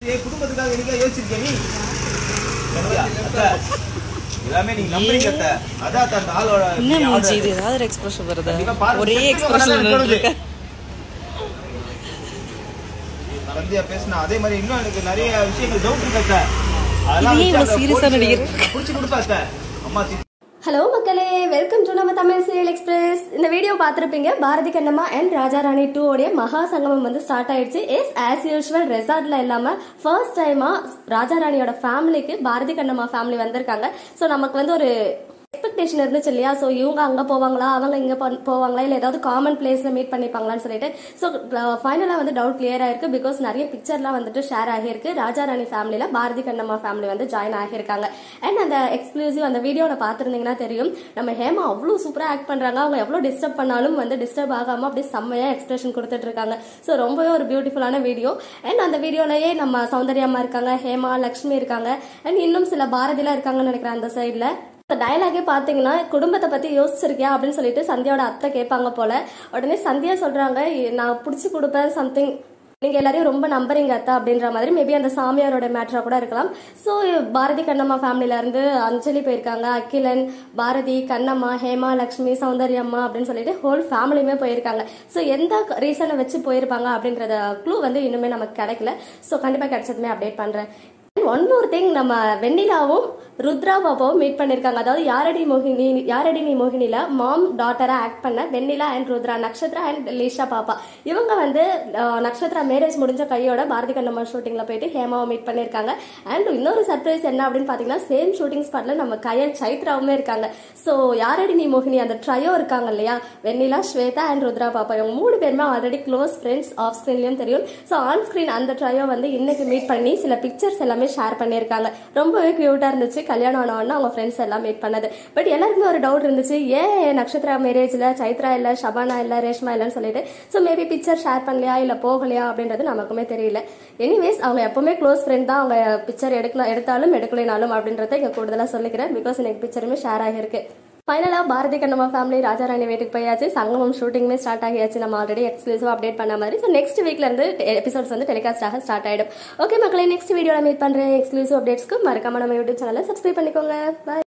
ஏய், குடும்பத்துக்காக என்னைக்கா யோசிச்சிருக்கியா நீ சத்யா, அத்தை, எல்லாமே நீங்க நம்புறீங்க அத்தை. அதான் அத்தை, அந்த ஆளோட என்ன நீ மூஞ்சி ஆளோட- இது ஏதாவது ஒரு எக்ஸ்பிரஷன் வருது கண்டிப்பா பாருங்க. ஒரே சத்தியமா எக்ஸ்பிரஷன் நல்லா இருக்க சந்தியா பேசினா அதே மாதிரி இன்னும் எனக்கு நிறைய விஷயங்கள் டவுட் இருக்கு அத்தை. அதெல்லாம் இது ஏன் வச்சு இவ்வளவு அந்த serious ஆ police நடிக்கிறீங்க? நான் புடிச்சு கொடுப்பேன் அத்தை. அம்மா திட்டு ஹலோ மக்களே வெல்கம் டு நம்ம தமிழ் சீரியல் எக்ஸ்பிரஸ் இந்த வீடியோ பார்த்துருப்பீங்க பாரதி கண்ணம்மா அண்ட் ராஜா ராணி டூ உடைய மகா சங்கமம் வந்து ஸ்டார்ட் ஆயிடுச்சு எஸ் ஆஸ் யூஷுவல் ரெசார்ட்ல இல்லாம ஃபர்ஸ்ட் டைமா ராஜா ராணியோட ஃபேமிலிக்கு பாரதி கண்ணம்மா ஃபேமிலி வந்திருக்காங்க ஸோ நமக்கு வந்து ஒரு எக்ஸ்பெக்டேஷன் இருந்துச்சு இல்லையா ஸோ இவங்க அங்கே போவாங்களா அவங்க இங்கே போவாங்களா இல்லை ஏதாவது காமன் பிளேஸில் மீட் பண்ணிப்பாங்களான்னு சொல்லிட்டு ஸோ ஃபைனலாக வந்து டவுட் கிளியர் ஆயிருக்கு பிகாஸ் நிறைய பிக்சர்லாம் வந்துட்டு ஷேர் ஆகியிருக்கு ராஜா ராணி ஃபேமிலியில் பாரதி கண்ணம்மா ஃபேமிலி வந்து ஜாயின் ஆகியிருக்காங்க அண்ட் அந்த எக்ஸ்க்ளூசிவ் அந்த வீடியோவில் பார்த்துருந்தீங்கன்னா தெரியும் நம்ம ஹேமா அவ்வளோ சூப்பராக ஆக்ட் பண்ணுறாங்க அவங்க எவ்வளோ டிஸ்டர்ப் பண்ணாலும் வந்து டிஸ்டர்ப் ஆகாமல் அப்படியே செம்மையாக எக்ஸ்பிரஷன் கொடுத்துட்டு இருக்காங்க ஸோ ரொம்பவே ஒரு பியூட்டிஃபுல்லான வீடியோ அண்ட் அந்த வீடியோலயே நம்ம சௌந்தர்யம்மா இருக்காங்க ஹேமா லக்ஷ்மி இருக்காங்க அண்ட் இன்னும் சில பாரதிலாம் இருக்காங்கன்னு நினைக்கிறேன் அந்த சைடில் இந்த டயலாகே பார்த்தீங்கன்னா குடும்பத்தை பற்றி யோசிச்சிருக்கியா அப்படின்னு சொல்லிட்டு சந்தியாவோட அத்தை கேட்பாங்க போல உடனே சந்தியா சொல்கிறாங்க நான் பிடிச்சி கொடுப்பேன் சம்திங் நீங்கள் எல்லாரையும் ரொம்ப நம்புறீங்க அத்தா அப்படின்ற மாதிரி மேபி அந்த சாமியாரோட மேட்ரா கூட இருக்கலாம் ஸோ பாரதி கண்ணம்மா ஃபேமிலில இருந்து அஞ்சலி போயிருக்காங்க அகிலன் பாரதி கண்ணம்மா ஹேமா லக்ஷ்மி சௌந்தர்யம்மா அப்படின்னு சொல்லிட்டு ஹோல் ஃபேமிலியுமே போயிருக்காங்க ஸோ எந்த ரீசனை வச்சு போயிருப்பாங்க அப்படின்றத க்ளூ வந்து இன்னுமே நமக்கு கிடைக்கல ஸோ கண்டிப்பாக கிடைச்சதுமே அப்டேட் பண்ணுறேன் ஒன் மோர் திங் நம்ம வெண்ணிலாவும் ருத்ரா பாபாவும் மீட் பண்ணிருக்காங்க அதாவது யாரடி மோகினி யாரடி நீ மோகினில மாம் டாட்டரா ஆக்ட் பண்ண வெண்ணிலா அண்ட் ருத்ரா நக்ஷத்ரா அண்ட் லீஷா பாப்பா இவங்க வந்து அஹ், நக்ஷத்ரா மேரேஜ் முடிஞ்ச கையோட பாரதி கண்ணம்மா ஷூட்டிங்ல போயிட்டு ஹேமாவை மீட் பண்ணிருக்காங்க அண்ட் இன்னொரு சர்ப்ரைஸ் என்ன அப்படின்னு பாத்தீங்கன்னா சேம் ஷூட்டிங் ஸ்பாட்ல நம்ம கயல் சைத்ராவுமே இருக்காங்க ஸோ யாரடி நீ மோகினி அந்த ட்ரையோ இருக்காங்க இல்லையா வெண்ணிலா ஸ்வேதா அண்ட் ருத்ரா பாப்பா இவங்க மூணு பேருமே ஆல்ரெடி க்ளோஸ் ஃப்ரெண்ட்ஸ் ஆஃப் ஸ்க்ரீன்லயும் தெரியும் ஸோ ஆன் ஸ்க்ரீன் அந்த ட்ரையோ வந்து இன்னைக்கு மீட் பண்ணி சில பிக்சர்ஸ் எல்லாமே ஷேர் பண்ணியிருக்காங்க ரொம்பவே கியூட்டா இருந்துச்சு கல்யாணம் ஆன உடனே அவங்க ஃப்ரெண்ட்ஸ் எல்லாம் மீட் பண்ணது பட் எல்லாருக்குமே ஒரு டவுட் இருந்துச்சு ஏன் நட்சத்திரா மேரேஜ்ல சைத்ரா இல்ல ஷபானா இல்ல ரேஷ்மா இல்லைன்னு சொல்லிட்டு ஸோ மேபி பிக்சர் ஷேர் பண்ணலையா இல்ல போகலையா அப்படின்றது நமக்குமே தெரியல எனிவேஸ் அவங்க எப்பவுமே க்ளோஸ் ஃப்ரெண்ட் தான் அவங்க பிக்சர் எடுக்கலாம் எடுத்தாலும் எடுக்கலைனாலும் அப்படின்றத இங்க கூடுதலா சொல்லிக்கிறேன் பிகாஸ் எனக்கு பிக்சருமே ஷேர் ஆகியிருக்கு ஃபைனலாக பாரதி கண்ணம்மா ஃபேமிலி ராஜாராணி வீட்டுக்கு போயாச்சு சங்கமம் ஷூட்டிங்குமே ஸ்டார்ட் ஆகியாச்சு நம்ம ஆல்ரெடி எக்ஸ்க்ளூசிவாக அப்டேட் பண்ண மாதிரி ஸோ நெக்ஸ்ட் வீக்ல இருந்து எபிசோட்ஸ் வந்து டெலிகாஸ்ட் ஆக ஸ்டார்ட் ஆயிடும் ஓகே மக்களை நெக்ஸ்ட் வீடியோவில் மீட் பண்ணுறேன் எக்ஸ்க்ளூசிவ் அப்டேட்ஸ்க்கு மறக்காம நம்ம யூடியூப் சேனலை சப்ஸ்கிரைப் பண்ணிக்கோங்க பாய்